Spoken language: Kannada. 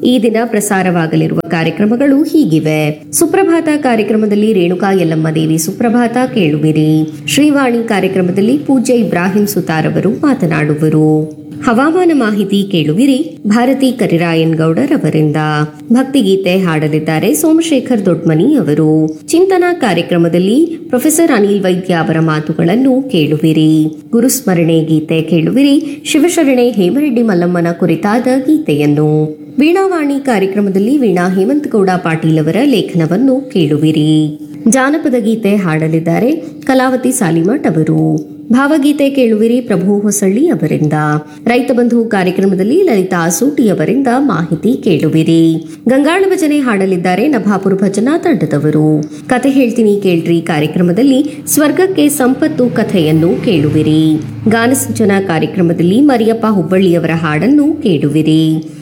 ಈ ದಿನ ಪ್ರಸಾರವಾಗಲಿರುವ ಕಾರ್ಯಕ್ರಮಗಳು ಹೀಗಿವೆ ಸುಪ್ರಭಾತ ಕಾರ್ಯಕ್ರಮದಲ್ಲಿ ರೇಣುಕಾ ಯಲ್ಲಮ್ಮ ದೇವಿ ಸುಪ್ರಭಾತ ಕೇಳುವಿರಿ ಶ್ರೀವಾಣಿ ಕಾರ್ಯಕ್ರಮದಲ್ಲಿ ಪೂಜ್ಯ ಇಬ್ರಾಹಿಂ ಸುತಾರ್ ಅವರು ಮಾತನಾಡುವರು ಹವಾಮಾನ ಮಾಹಿತಿ ಕೇಳುವಿರಿ ಭಾರತಿ ಕರಿರಾಯನ್ ಗೌಡರ್ ಅವರಿಂದ ಭಕ್ತಿಗೀತೆ ಹಾಡಲಿದ್ದಾರೆ ಸೋಮಶೇಖರ್ ದೊಡ್ಮನಿ ಅವರು ಚಿಂತನ ಕಾರ್ಯಕ್ರಮದಲ್ಲಿ ಪ್ರೊಫೆಸರ್ ಅನಿಲ್ ವೈದ್ಯ ಅವರ ಮಾತುಗಳನ್ನು ಕೇಳುವಿರಿ ಗುರುಸ್ಮರಣೆ ಗೀತೆ ಕೇಳುವಿರಿ ಶಿವಶರಣೆ ಹೇಮರೆಡ್ಡಿ ಮಲ್ಲಮ್ಮನ ಕುರಿತಾದ ಗೀತೆಯನ್ನು ವೀಣಾವಾಣಿ ಕಾರ್ಯಕ್ರಮದಲ್ಲಿ ವೀಣಾ ಹೇಮಂತಗೌಡ ಪಾಟೀಲ್ ಅವರ ಲೇಖನವನ್ನು ಕೇಳುವಿರಿ ಜಾನಪದ ಗೀತೆ ಹಾಡಲಿದ್ದಾರೆ ಕಲಾವತಿ ಸಾಲಿಮಠ್ ಅವರು ಭಾವಗೀತೆ ಕೇಳುವಿರಿ ಪ್ರಭು ಹೊಸಳ್ಳಿ ಅವರಿಂದ ರೈತ ಬಂಧು ಕಾರ್ಯಕ್ರಮದಲ್ಲಿ ಲಲಿತಾ ಸೂಟಿ ಅವರಿಂದ ಮಾಹಿತಿ ಕೇಳುವಿರಿ ಗಂಗಾಳ ಭಜನೆ ಹಾಡಲಿದ್ದಾರೆ ನಭಾಪುರ ಭಜನಾ ತಂಡದವರು ಕತೆ ಹೇಳ್ತೀನಿ ಕೇಳ್ರಿ ಕಾರ್ಯಕ್ರಮದಲ್ಲಿ ಸ್ವರ್ಗಕ್ಕೆ ಸಂಪತ್ತು ಕಥೆಯನ್ನು ಕೇಳುವಿರಿ ಗಾನಸಿಂಚನ ಕಾರ್ಯಕ್ರಮದಲ್ಲಿ ಮರಿಯಪ್ಪ ಹುಬ್ಬಳ್ಳಿಯವರ ಹಾಡನ್ನು ಕೇಳುವಿರಿ